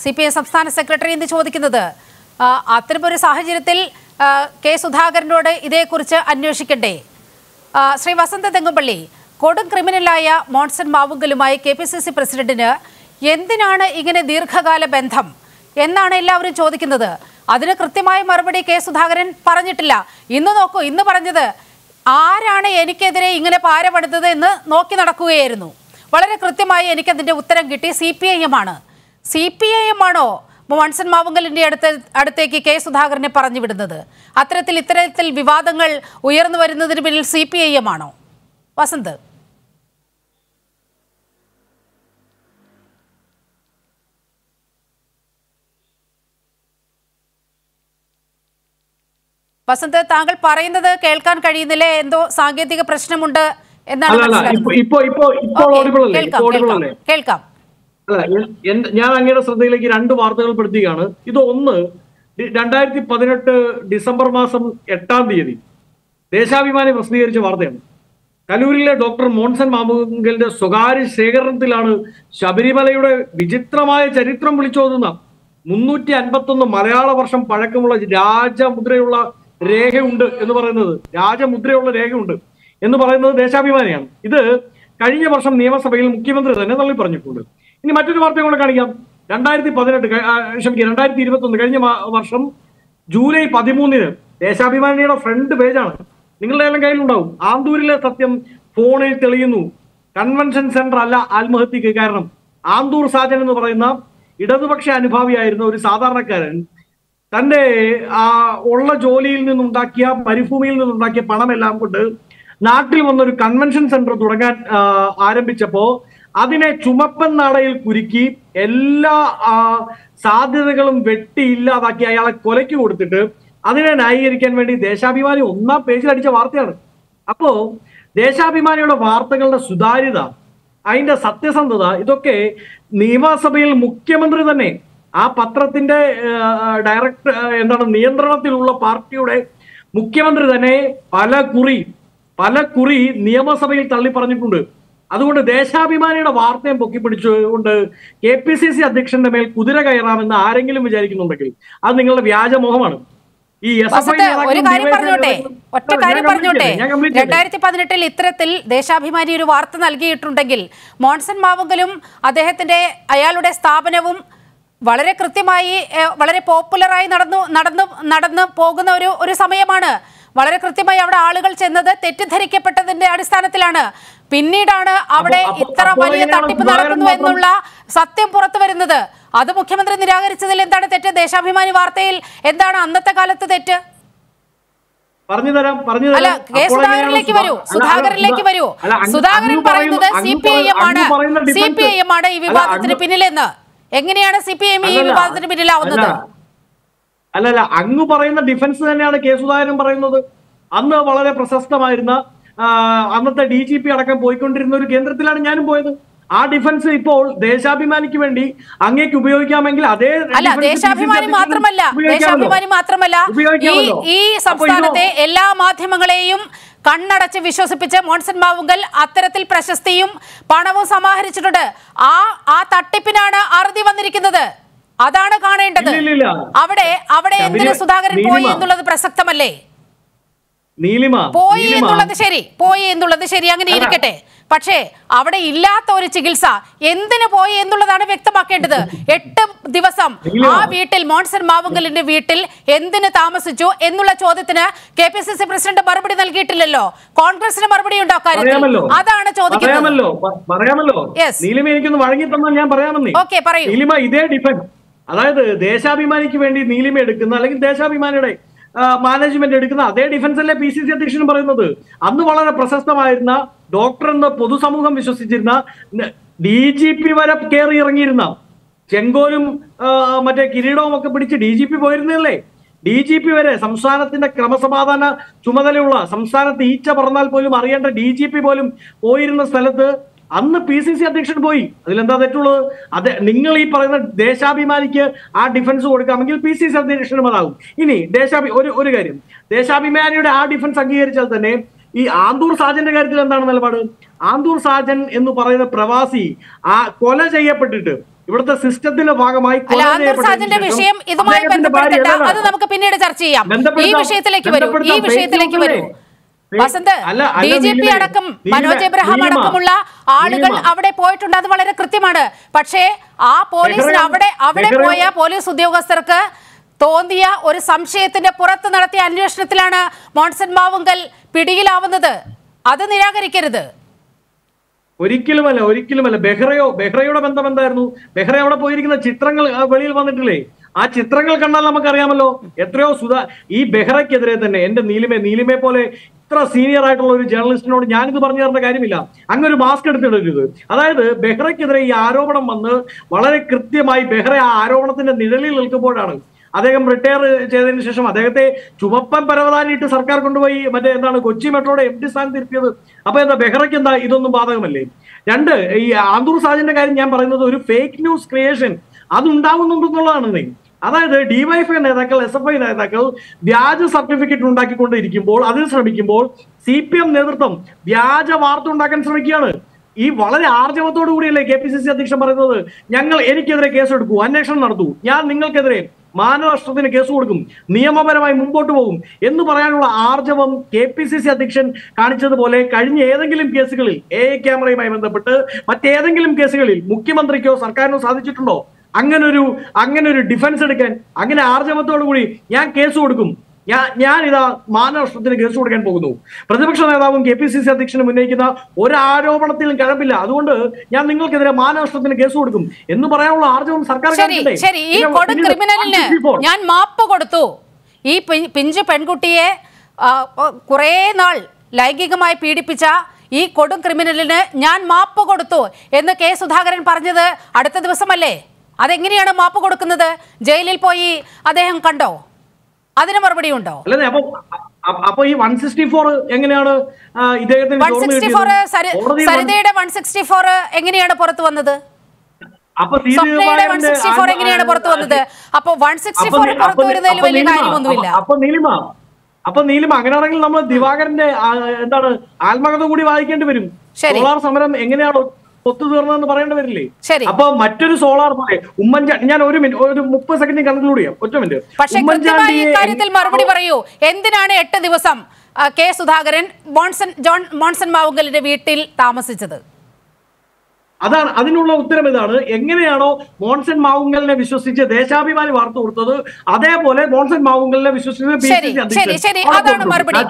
C P I സംസ്ഥാന secretary എന്ന് ചോദിക്കുന്നത് ആ, അത്തരമൊരു സാഹചര്യത്തിൽ ആ, കെ സുധാകരനോട് ഇതേക്കുറിച്ച് അന്വേഷിക്കണ്ടേ ആ, ശ്രീ വസന്ത തെങ്ങുപള്ളി കൊടും ക്രിമിനലായ മോൺസൺ മാവുങ്കലുമായി കെ പി സി സി പ്രസിഡന്റിന് എന്തിനാണ് ഇങ്ങനെ ദീർഘകാല ബന്ധം എന്നാണ് എല്ലാവരും ചോദിക്കുന്നത് അതിന് കൃത്യമായ മറുപടി കെ സുധാകരൻ പറഞ്ഞിട്ടില്ല ഇന്ന് നോക്കൂ ഇന്ന് പറഞ്ഞത് ആരാണ് എനിക്കെതിരെ ഇങ്ങനെ പാര പണിതത് എന്ന് നോക്കി നടക്കുകയായിരുന്നു വളരെ കൃത്യമായി എനിക്കതിന്റെ ഉത്തരം കിട്ടി സി പി ഐ എം ആണ് സി പി ഐ എം ആണോ മോൺസൺ മാവുങ്കലിന്റെ അടുത്ത് അടുത്തേക്ക് കെ സുധാകരനെ പറഞ്ഞു വിടുന്നത് അത്തരത്തിൽ ഇത്തരത്തിൽ വിവാദങ്ങൾ ഉയർന്നു വരുന്നതിന് പിന്നിൽ സി പി ഐ എം ആണോ വസന്ത് വസന്ത് താങ്കൾ പറയുന്നത് കേൾക്കാൻ കഴിയുന്നില്ലേ എന്തോ സാങ്കേതിക പ്രശ്നമുണ്ട് എന്നാണ് അല്ല അല്ല ഇപ്പൊ മനസ്സിലാക്കുന്നത് ഇപ്പൊ ഇപ്പൊ ഇപ്പോൾ ഓക്കേ, ഓഡിബിൾ അല്ലേ കേൾക്കാം ഇപ്പോൾ ഓഡിബിൾ കേൾക്കാം അല്ലേ കേൾക്കാം അല്ല എൻ- എൻ- ഞാൻ അങ്ങയുടെ ശ്രദ്ധയിലേക്ക് രണ്ട് വാർത്തകൾ പെടുത്തുകയാണ് ഇത് ഒന്ന് ഡി- രണ്ടായിരത്തി പതിനെട്ട് ഡിസംബർ മാസം എട്ടാം തീയതി ദേശാഭിമാനി പ്രസിദ്ധീകരിച്ച വാർത്തയാണ് കലൂരിലെ ഡോക്ടർ മോൺസൺ മാമുങ്കലിന്റെ സ്വകാര്യ ശേഖരണത്തിലാണ് ശബരിമലയുടെ വിചിത്രമായ ചരിത്രം വിളിച്ചോതുന്ന മുന്നൂറ്റി അൻപത്തൊന്ന് മലയാള വർഷം പഴക്കമുള്ള രാജമുദ്രയുള്ള രേഖയുണ്ട് എന്ന് പറയുന്നത് രാജമുദ്രയുള്ള രേഖയുണ്ട് എന്ന് പറയുന്നത് ദേശാഭിമാനിയാണ് ഇത് കഴിഞ്ഞ വർഷം നിയമസഭയിൽ മുഖ്യമന്ത്രി തന്നെ തള്ളി പറഞ്ഞിട്ടുണ്ട് ഇനി മറ്റൊരു വാർത്ത കൂടെ കാണിക്കാം രണ്ടായിരത്തി പതിനെട്ട് ക്ഷമിക്കുക രണ്ടായിരത്തി ഇരുപത്തി ഒന്ന് കഴിഞ്ഞ മാ- വർഷം ജൂലൈ പതിമൂന്നിന് ദേശാഭിമാനിയുടെ ഫ്രണ്ട് പേജാണ് നിങ്ങളുടെ എല്ലാം കയ്യിലുണ്ടാവും ആന്തൂരിലെ സത്യം ഫോണിൽ തെളിയുന്നു കൺവെൻഷൻ സെന്റർ അല്ല ആത്മഹത്യക്ക് കാരണം ആന്തൂർ സാജൻ എന്ന് പറയുന്ന ഇടതുപക്ഷ അനുഭാവിയായിരുന്ന ഒരു സാധാരണക്കാരൻ തന്റെ ആ ഉള്ള ജോലിയിൽ നിന്നുണ്ടാക്കിയ മരുഭൂമിയിൽ നിന്നുണ്ടാക്കിയ പണമെല്ലാം കൊണ്ട് നാട്ടിൽ വന്നൊരു കൺവെൻഷൻ സെന്റർ തുടങ്ങാൻ ആ, ആരംഭിച്ചപ്പോ അതിനെ ചുമപ്പൻ നാടയിൽ കുരുക്കി എല്ലാ ആ, സാധ്യതകളും വെട്ടി ഇല്ലാതാക്കി അയാളെ കൊലയ്ക്ക് കൊടുത്തിട്ട് അതിനെ ന്യായീകരിക്കാൻ വേണ്ടി ദേശാഭിമാനി ഒന്നാം പേജിൽ അടിച്ച വാർത്തയാണ് അപ്പോ ദേശാഭിമാനിയുടെ വാർത്തകളുടെ സുതാര്യത അതിന്റെ സത്യസന്ധത ഇതൊക്കെ നിയമസഭയിൽ മുഖ്യമന്ത്രി തന്നെ ആ പത്രത്തിന്റെ ഡയറക്ട് എന്താണ് നിയന്ത്രണത്തിലുള്ള പാർട്ടിയുടെ മുഖ്യമന്ത്രി തന്നെ പല കുറി പല കുറി നിയമസഭയിൽ തള്ളി പറഞ്ഞിട്ടുണ്ട് അതുകൊണ്ട് ദേശാഭിമാനിയുടെ വാർത്തയും പൊക്കിപ്പിടിച്ചുകൊണ്ട് കെ പി സി സി അധ്യക്ഷന്റെ മേൽ കുതിര കയറാമെന്ന് ആരെങ്കിലും വിചാരിക്കുന്നുണ്ടെങ്കിൽ അത് നിങ്ങളുടെ വ്യാജമോഹമാണ് ഈ എസ് എഫ് ഐ വസന്ത് ഒരു കാര്യം പറഞ്ഞോട്ടെ ഒറ്റ കാര്യം പറഞ്ഞോട്ടെ ഞാൻ complete ചെയ്യട്ടെ. രണ്ടായിരത്തി പതിനെട്ടിൽ ഇത്തരത്തിൽ ദേശാഭിമാനി ഒരു വാർത്ത നൽകിയിട്ടുണ്ടെങ്കിൽ മോൺസൺ മാവുങ്കലും അദ്ദേഹത്തിന്റെ അയാളുടെ സ്ഥാപനവും വളരെ കൃത്യമായി ഏഹ്, വളരെ പോപ്പുലറായി നടന്നു നടന്നു നടന്നു പോകുന്ന ഒരു ഒരു സമയമാണ് വളരെ കൃത്യമായി അവിടെ ആളുകൾ ചെന്നത് തെറ്റിദ്ധരിക്കപ്പെട്ടതിന്റെ അടിസ്ഥാനത്തിലാണ് പിന്നീടാണ് അവിടെ അപ്പൊ- ഇത്ര അപ്പോൾ വലിയ എങ്ങനെയാണ് തട്ടിപ്പ് സുധാകരൻ നടക്കുന്നു മാത്രം- എന്നുള്ള സത്യം പുറത്തു വരുന്നത് അത് മുഖ്യമന്ത്രി നിരാകരിച്ചതിൽ എന്താണ് തെറ്റ് ദേശാഭിമാനി വാർത്തയിൽ എന്താണ് അന്നത്തെ കാലത്ത് തെറ്റ് പറഞ്ഞു തരാം പറഞ്ഞു അല്ല തരാം കെ അപ്പോൾ സുധാകരനിലേക്ക് എങ്ങനെയാണ് വരൂ സുധാ- സുധാകരനിലേക്ക് അല്ല, വരൂ അല്ല, അങ്ങ് സുധാകരൻ അങ്ങ് പറയുന്നത് പറയുന്ന- സി അങ്ങ് പി ഐ എം ആണ് അങ്ങ് പറയുന്ന C defense- P I M ആണ് ഈ അല്ല, വിവാദത്തിന് അങ്ങ് പിന്നിലെന്ന് എങ്ങനെയാണ് സി പി ഐ എം ഈ അല്ലല്ല, വിവാദത്തിന് പിന്നിലാവുന്നത് അല്ല, അല്ലല്ല അങ്ങ് പറയുന്ന ഡിഫൻസ് തന്നെയാണ് കെ സുധാകരൻ പറയുന്നത് അന്ന് വളരെ പ്രശസ്തമായിരുന്ന ആ, അന്നത്തെ ഡി ജി പി അടക്കം പോയിക്കൊണ്ടിരുന്ന ഒരു കേന്ദ്രത്തിലാണ് ഞാനും പോയത് ആ ഡിഫൻസ് ഇപ്പോൾ ദേശാഭിമാനിക്ക് വേണ്ടി അങ്ങേക്ക് ഉപയോഗിക്കാമെങ്കിൽ അതേ അല്ല defense ദേശാഭിമാനി PCC മാത്രമല്ല ഉപയോഗിക്കാമല്ലോ. ദേശാഭിമാനി മാത്രമല്ല ഈ ഉപയോഗിക്കാമല്ലോ. ഈ അപ്പൊ ഇത് സംസ്ഥാനത്തെ എല്ലാ മാധ്യമങ്ങളെയും കണ്ണടച്ച് വിശ്വസിപ്പിച്ച് മോൺസൺ മാവുങ്കൽ അത്തരത്തിൽ പ്രശസ്തിയും പണവും സമാഹരിച്ചിട്ടുണ്ട് ആ ആ തട്ടിപ്പിനാണ് അറുതി വന്നിരിക്കുന്നത് അതാണ് കാണേണ്ടത് ഇല്ല, ഇല്ല, ഇല്ല. അവിടെ അവിടെ എന്തിന് ശബരി- സുധാകരൻ പോയി നീലിമ. എന്നുള്ളത് പ്രസക്തമല്ലേ നീലിമ പോയി നീലിമ എന്നുള്ളത് ശരി പോയി എന്നുള്ളത് ശരി അങ്ങനെ അല്ല. ഇരിക്കട്ടെ പക്ഷേ അവിടെ ഇല്ലാത്ത ഒരു ചികിത്സ എന്തിനു പോയി എന്നുള്ളതാണ് വ്യക്തമാക്കേണ്ടത് എട്ട് ദിവസം നീലിമ. ആ വീട്ടിൽ മോൺസൺ മാവുങ്കലിന്റെ വീട്ടിൽ എന്തിന് താമസിച്ചു എന്നുള്ള ചോദ്യത്തിന് K P C C president മറുപടി നൽകിയിട്ടില്ലല്ലോ കോൺഗ്രസിന് മറുപടി ഉണ്ടോ കാര്യത്തിൽ പറയാമല്ലോ അതാണ് ചോദിക്കുന്നത് പറയാമല്ലോ പ- പറയാമല്ലോ Yes. നീലിമ എനിക്കൊന്ന് വഴങ്ങി തന്നാൽ ഞാൻ പറയാമെന്നേ ഓക്കെ പറയൂ നീലിമ ഇതേ ഡിഫൻസ് അതായത് ദേശാഭിമാനിക്ക് വേണ്ടി നീലിമ എടുക്കുന്ന അല്ലെങ്കിൽ ദേശാഭിമാനിയുടെ മാനേജ്മെന്റ് എടുക്കുന്ന അതേ ഡിഫൻസ് അല്ലേ പി സി സി അധ്യക്ഷനും പറയുന്നത് അന്ന് വളരെ പ്രശസ്തമായിരുന്ന ഡോക്ടർ എന്ന് പൊതുസമൂഹം വിശ്വസിച്ചിരുന്ന ഡി ജി പി വരെ കയറി ഇറങ്ങിയിരുന്ന ചെങ്കോലും ആ, മറ്റേ കിരീടവും ഒക്കെ പിടിച്ച് ഡി ജി പി പോയിരുന്നല്ലേ ഡി ജി പി വരെ സംസ്ഥാനത്തിന്റെ ക്രമസമാധാന ചുമതലയുള്ള സംസ്ഥാനത്ത് ഈച്ച പറന്നാൽ പോലും അറിയേണ്ട ഡി ജി പി പോലും പോയിരുന്ന സ്ഥലത്ത് അന്ന് പി സി സി അധ്യക്ഷൻ പോയി അതിലെന്താ തെറ്റുള്ളത് അതെ നിങ്ങൾ ഈ പറയുന്ന ദേശാഭിമാനിക്ക് ആ ഡിഫൻസ് കൊടുക്കാമെങ്കിൽ പി സി സി അധ്യക്ഷനും അതാകും ഇനി ദേശാഭി ഒരു ഒരു കാര്യം ദേശാഭിമാനിയുടെ ആ ഡിഫൻസ് അംഗീകരിച്ചാൽ തന്നെ ഈ ആന്തൂർ സാജന്റെ കാര്യത്തിൽ എന്താണ് നിലപാട് ആന്തൂർ സാജൻ എന്ന് പറയുന്ന പ്രവാസി ആ കൊല ചെയ്യപ്പെട്ടിട്ട് ഇവിടുത്തെ സിസ്റ്റത്തിന്റെ ഭാഗമായി അല്ല കൊല ആന്തൂർ ചെയ്യപ്പെട്ടതിന് സാജന്റെ ശേഷം വിഷയം ഇതുമായി അദ്ദേഹത്തിന്റെ ഭാര്യ ബന്ധപ്പെടുത്തണ്ട ഏതാണ്? അത് നമുക്ക് പിന്നീട് ചർച്ച ചെയ്യാം ഈ ബന്ധപ്പെടുത്താം. വിഷയത്തിലേക്ക് വരൂ ഈ ബന്ധപ്പെടുത്താം. വിഷയത്തിലേക്ക് വരൂ ഫേക്ക് ന്യൂസ് വസന്ത് അല്ല, അല്ല, ഡി ജി പി നീലിമേ, അടക്കം നീലിമേ, മനോജ് എബ്രഹാം നീലിമ, അടക്കമുള്ള ആളുകൾ നീലിമ. അവിടെ പോയിട്ടുണ്ട് അത് വളരെ കൃത്യമാണ് പക്ഷേ ആ പോലീസിന് ബെഹ്റയും- അവിടെ അവിടെ ബെഹ്റയും- പോയ പോലീസ് ഉദ്യോഗസ്ഥർക്ക് തോന്നിയ ഒരു സംശയത്തിന്റെ പുറത്ത് നടത്തിയ അന്വേഷണത്തിലാണ് മോൺസൺ മാവുങ്കൽ പിടിയിലാവുന്നത് അത് നിരാകരിക്കരുത് ഒരിക്കലുമല്ല ഒരിക്കലുമല്ല ബെഹ്റയോ ബെഹ്റയുടെ ബന്ധം എന്തായിരുന്നു ബെഹ്റ അവിടെ പോയിരിക്കുന്ന ചിത്രങ്ങൾ ആ, വെളിയിൽ വന്നിട്ടില്ലേ ആ ചിത്രങ്ങൾ കണ്ടാൽ നമുക്കറിയാമല്ലോ എത്രയോ സുധാ ഈ ബെഹ്റയ്ക്കെതിരെ തന്നെ എന്റെ നീലിമെ നീലിമെ പോലെ ഇത്ര സീനിയർ ആയിട്ടുള്ള ഒരു ജേർണലിസ്റ്റിനോട് ഞാനിത് പറഞ്ഞു തരേണ്ട കാര്യമില്ല അങ്ങ് ഒരു മാസ്ക് എടുത്തിടരുത് അതായത് ബെഹ്റയ്ക്കെതിരെ ഈ ആരോപണം വന്ന് വളരെ കൃത്യമായി ബെഹ്റ ആ ആരോപണത്തിന്റെ നിഴലിൽ നിൽക്കുമ്പോഴാണ് അദ്ദേഹം റിട്ടയർ ചെയ്തതിനു ശേഷം അദ്ദേഹത്തെ ചുമപ്പൻ പരവതാനിയിട്ട് സർക്കാർ കൊണ്ടുപോയി മറ്റേ എന്താണ് കൊച്ചി മെട്രോയുടെ എം ഡി സ്ഥാനത്ത് ഇരുത്തിയത് അപ്പൊ എന്താ ബെഹ്റയ്ക്ക് എന്താ ഇതൊന്നും ബാധകമല്ലേ രണ്ട് ഈ ആന്തൂർ സാജിന്റെ കാര്യം ഞാൻ പറയുന്നത് ഒരു ഫേക്ക് ന്യൂസ് ക്രിയേഷൻ അത് ഉണ്ടാവുന്നുണ്ടെന്നുള്ളതാണ് നീ അതായത് ഡിവൈഎഫ്ഐ നേതാക്കൾ എസ് എഫ് ഐ നേതാക്കൾ വ്യാജ സർട്ടിഫിക്കറ്റ് ഉണ്ടാക്കിക്കൊണ്ടിരിക്കുമ്പോൾ അതിന് ശ്രമിക്കുമ്പോൾ സി പി എം നേതൃത്വം വ്യാജ വാർത്ത ഉണ്ടാക്കാൻ ശ്രമിക്കുകയാണ് ഈ വളരെ ആർജവത്തോടു കൂടിയല്ലേ കെ പി സി സി അധ്യക്ഷൻ പറയുന്നത് ഞങ്ങൾ എനിക്കെതിരെ കേസെടുക്കൂ അന്വേഷണം നടത്തൂ ഞാൻ നിങ്ങൾക്കെതിരെ മാനനഷ്ടത്തിന് കേസ് കൊടുക്കും നിയമപരമായി മുമ്പോട്ട് പോകും എന്ന് പറയാനുള്ള ആർജവം കെ പി സി സി അധ്യക്ഷൻ കാണിച്ചതുപോലെ കഴിഞ്ഞ ഏതെങ്കിലും കേസുകളിൽ എ ക്യാമറയുമായി ബന്ധപ്പെട്ട് മറ്റേതെങ്കിലും കേസുകളിൽ മുഖ്യമന്ത്രിക്കോ സർക്കാരിനോ സാധിച്ചിട്ടുണ്ടോ അങ്ങനൊരു അങ്ങനൊരു ഡിഫൻസ് എടുക്കാൻ അങ്ങനെ ആർജവത്തോടു കൂടി ഞാൻ കേസ് കൊടുക്കും ഞാൻ ഞാൻ ഇതാ മാനനഷ്ടത്തിന് കേസ് കൊടുക്കാൻ പോകുന്നു പ്രതിപക്ഷ നേതാവും കെ പി സി സി അധ്യക്ഷനും ഉന്നയിക്കുന്ന ഒരു ആരോപണത്തിലും കഴമ്പില്ല അതുകൊണ്ട് ഞാൻ നിങ്ങൾക്കെതിരെ മാനനഷ്ടത്തിന് കേസ് കൊടുക്കും എന്ന് പറയാനുള്ള ആർജവം സർക്കാർ ശരി കാണിക്കട്ടെ. ശരി ഈ പിന്നെ കൊടും പിന്നീട് ക്രിമിനലിന് 164. ഞാൻ മാപ്പ് കൊടുത്തു ഈ പി- പിഞ്ചു പെൺകുട്ടിയെ ആ, ഒ- കുറേ നാൾ ലൈംഗികമായി പീഡിപ്പിച്ച ഈ കൊടും ക്രിമിനലിന് ഞാൻ മാപ്പ് കൊടുത്തു എന്ന് കെ സുധാകരൻ പറഞ്ഞത് അടുത്ത ദിവസമല്ലേ അതെങ്ങനെയാണ് മാപ്പ് കൊടുക്കുന്നത് ജയിലിൽ പോയി അദ്ദേഹം കണ്ടോ അതിന് മറുപടി ഉണ്ടോ അല്ലേ അപ്പൊ അ- അപ്പൊ ഈ വൺ സിക്സ്റ്റി ഫോർ എങ്ങനെയാണ് ആ, ഇദ്ദേഹത്തിന് വൺ ചോർന്ന് സിക്സ്റ്റി ഫോർ കിട്ടിയത്? കോടതി വൺ- സരിതയുടെ വൺ സിക്സ്റ്റി ഫോർ എങ്ങനെയാണ് പുറത്തു വന്നത് അപ്പൊ സി. സ്വപ്നയുടെ വൺ ദിവാകരന്റെ സിക്സ്റ്റി ഫോർ ആ- എങ്ങനെയാണ് പുറത്തു വന്നത് അപ്പൊ വൺ സിക്സ്റ്റി അപ്പൊ ഫോർ നി- പുറത്തു അപ്പൊ നി- വരുന്നതിൽ അപ്പൊ വലിയ നീലിമ, കാര്യമൊന്നുമില്ല അപ്പൊ- അപ്പൊ നീലിമ അപ്പൊ നീലിമ അങ്ങനെയാണെങ്കിൽ നമ്മൾ ദിവാകരന്റെ ആ, എന്താണ് ആത്മകഥ കൂടി വായിക്കേണ്ടി വരും ശരി. സോളാർ സമരം എങ്ങനെയാണ് ഒത്തുതീർന്നതെന്ന് പറയേണ്ടി വരില്ലേ ശരി. അപ്പൊ മറ്റൊരു സോളാർ പോലെ ഉമ്മൻചാണ്ടി ഞാൻ ഒരു മിനിറ്റ് ഒരു മുപ്പത് സെക്കൻഡ് കൺക്ലൂഡ് ചെയ്യാം ഒറ്റ മിനിറ്റ് പക്ഷേ കൃത്യമായി ഉമ്മൻചാണ്ടിയെ ഇക്കാര്യത്തിൽ മറുപടി പറയൂ എന്തിനാണ് എട്ട് ദിവസം ആ, K Sudhakaran Monson John Monson മാവുങ്കലിന്റെ വീട്ടിൽ താമസിച്ചത് അതാണ് അതിനുള്ള ഉത്തരം ഇതാണ് എങ്ങനെയാണോ മോൺസൺ മാവുങ്കലിനെ വിശ്വസിച്ച് ദേശാഭിമാനി വാർത്ത കൊടുത്തത് അതേപോലെ മോൺസൺ മാവുങ്കലിനെ വിശ്വസിച്ച് പി. സി. ശരി സി അധ്യക്ഷൻ ശരി ശരി അവിടെ അതാണ് കൊടുത്തു. മറുപടി